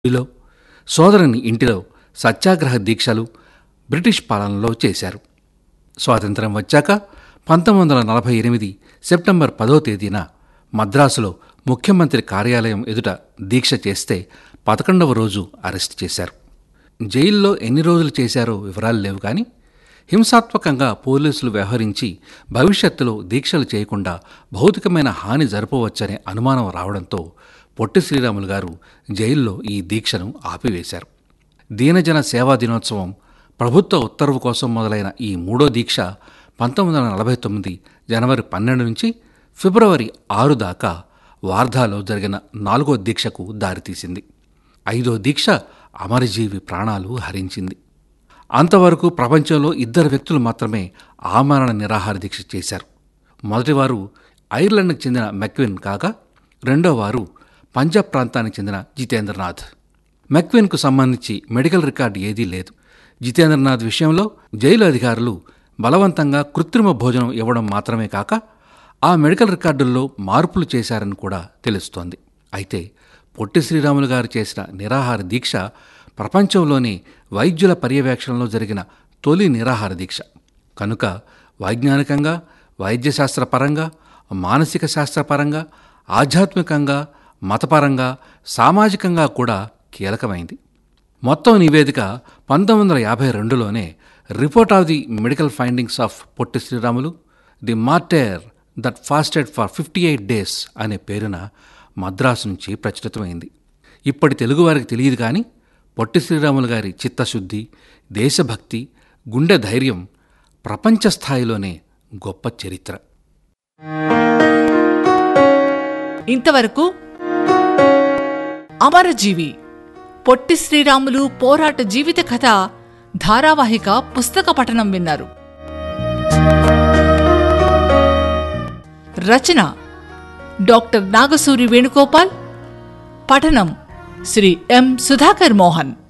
ఇంటిలో సోదరుని ఇంటిలో సత్యాగ్రహ దీక్షలు బ్రిటిష్ పాలనలో చేశారు స్వాతంత్ర్యం వచ్చాక పంతొమ్మిది వందల నలభై ఎనిమిది సెప్టెంబర్ పదో తేదీన మద్రాసులో ముఖ్యమంత్రి కార్యాలయం ఎదుట దీక్ష చేస్తే పదకొండవ రోజు అరెస్ట్ చేశారు జైల్లో ఎన్ని రోజులు చేశారో వివరాలు లేవు కానీ హింసాత్మకంగా పోలీసులు వ్యవహరించి భవిష్యత్తులో దీక్షలు చేయకుండా భౌతికమైన హాని జరపవచ్చనే అనుమానం రావడంతో పొట్టి శ్రీరాములు గారు జైల్లో ఈ దీక్షను ఆపివేశారు దీనజన సేవా దినోత్సవం ప్రభుత్వ ఉత్తర్వు కోసం మొదలైన ఈ మూడో దీక్ష పంతొమ్మిది వందల నలభై తొమ్మిది జనవరి పన్నెండు నుంచి ఫిబ్రవరి ఆరు దాకా వార్ధాలో జరిగిన నాలుగో దీక్షకు దారితీసింది ఐదో దీక్ష అమరజీవి ప్రాణాలు హరించింది అంతవరకు ప్రపంచంలో ఇద్దరు వ్యక్తులు మాత్రమే ఆమరణ నిరాహార దీక్ష చేశారు మొదటివారు ఐర్లాండ్కి చెందిన మెక్విన్ కాగా రెండో వారు పంజాబ్ ప్రాంతానికి చెందిన జితేంద్రనాథ్ మెక్విన్కు సంబంధించి మెడికల్ రికార్డు ఏదీ లేదు జితేంద్రనాథ్ విషయంలో జైలు అధికారులు బలవంతంగా కృత్రిమ భోజనం ఇవ్వడం మాత్రమే కాక ఆ మెడికల్ రికార్డుల్లో మార్పులు చేశారని కూడా తెలుస్తోంది అయితే పొట్టి శ్రీరాములు గారు చేసిన నిరాహార దీక్ష ప్రపంచంలోనే వైద్యుల పర్యవేక్షణలో జరిగిన తొలి నిరాహార దీక్ష కనుక వైజ్ఞానికంగా వైద్యశాస్త్రపరంగా మానసిక శాస్త్రపరంగా ఆధ్యాత్మికంగా మతపరంగా సామాజికంగా కూడా కీలకమైంది మొత్తం నివేదిక పంతొమ్మిది వందల యాభై రెండులోనే report of the medical findings of Potti Sriramulu the martyr that fasted for fifty eight days అనే పేరున మద్రాసు నుంచి ప్రచురితమైంది ఇప్పటి తెలుగువారికి తెలియదు కానీ పొట్టి శ్రీరాములు గారి చిత్తశుద్ధి దేశభక్తి గుండె ధైర్యం ప్రపంచ స్థాయిలోనే గొప్ప చరిత్ర ఇంతవరకు అమరజీవి పొట్టి శ్రీరాములు పోరాట జీవిత కథ ధారావాహిక పుస్తక పఠనం విన్నారు రచన డాక్టర్ నాగసూరి వేణుగోపాల్ పఠనం శ్రీ ఎం సుధాకర్ మోహన్